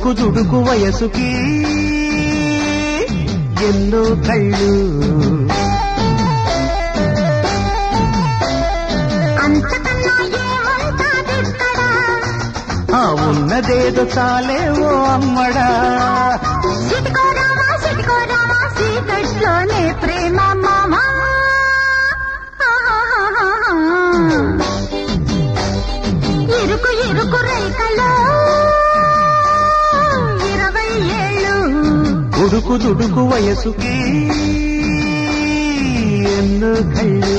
ఉడుకు దుడుకు వయసుకి ఎన్నో కళ్ళు అంతకన్నా ఏముంటాదిక్కడ ఆ ఉన్నదేదో చాలే ఓ అమ్మడా సిటికోరామా సిటికోరామా సీకట్లోనే ప్రేమ మామా ఇరుకు ఇరుకు రేఖలో ఇరవై ఏళ్ళు ఉడుకు దుడుకు వయసుకి ఎన్నో కళ్ళు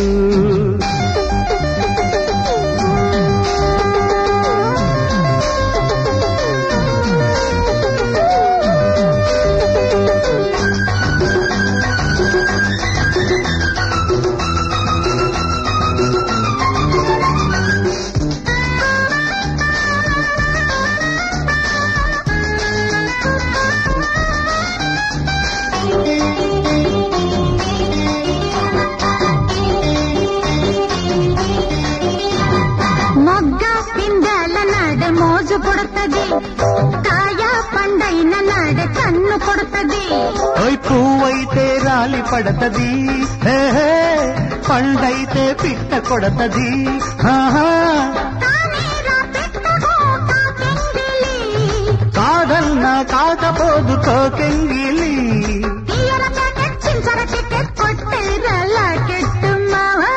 మొగ్గ పిందెల నడ మోజు పుడతది కాయ పండైన నడ కన్ను పుడతది ఓయ్ పువ్వైతే రాలి పడతది హే హే, పండైతే పిట్ట కొడతది ఆహా, కానీరా పెట్టగో కాకెంగిలి కాదన్నా కాకపోదు కోకెంగిలి తీయర జాకెట్ చించర టికెట్ కొట్టేరా లాకెట్ మావా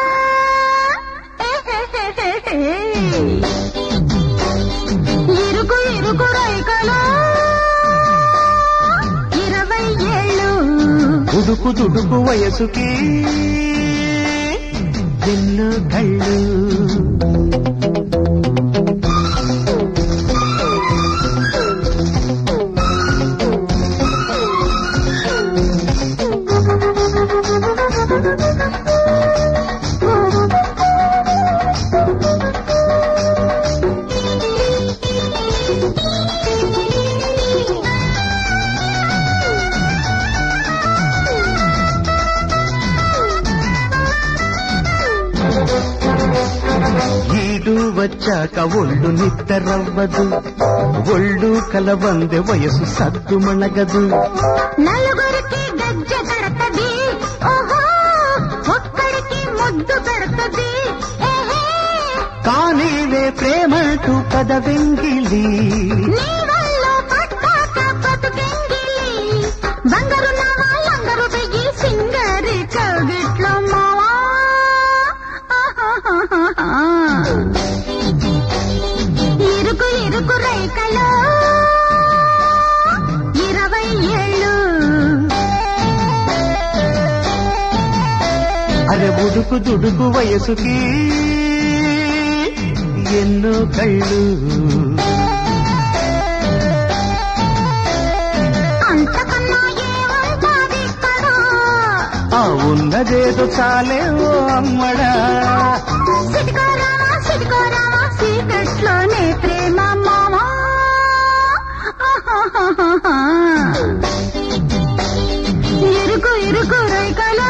ఇరుకు ఇరుకు రైకలో ఇరవై ఏళ్ళు ఉడుకు దుడుకు వయసుకి ఎన్నో కళ్ళు ఈడు వచ్చాక ఒళ్ళు నిద్దరవ్వదు ఒళ్ళు కలవందె వయసు సద్దు మణగదు నలుగురికి గజ్జ కడతది ఓహో ఒక్కడికి ముద్దు పెడతది ఏహే కానీలే ప్రేమంటూ పదవెంగిలి నీ వల్ల పట్టాక బతుకెంగిలి బంగారు నావా లంగరు వెయ్యి సింగరి కవిట్లో మావా ఇరుకు ఇరుకు రైకలో ఇరవై ఏళ్ళు అరే ఉడుకు దుడుకు వయసుకి ఎన్నో కళ్ళు అంతకన్నా ఏముంటాది ఇక్కడ ఆ ఉన్నదేదో చాలే ఓ అమ్మడా సిటికోరామా సిటికోరామా సీకట్లోనే ప్రేమ మామా ఇరుకు ఇరుకు రైకలో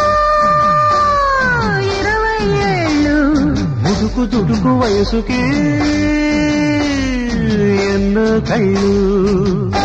ఇరవై ఏళ్ళు ఉడుకు దుడుకు వయసుకి ఎన్నో కళ్ళు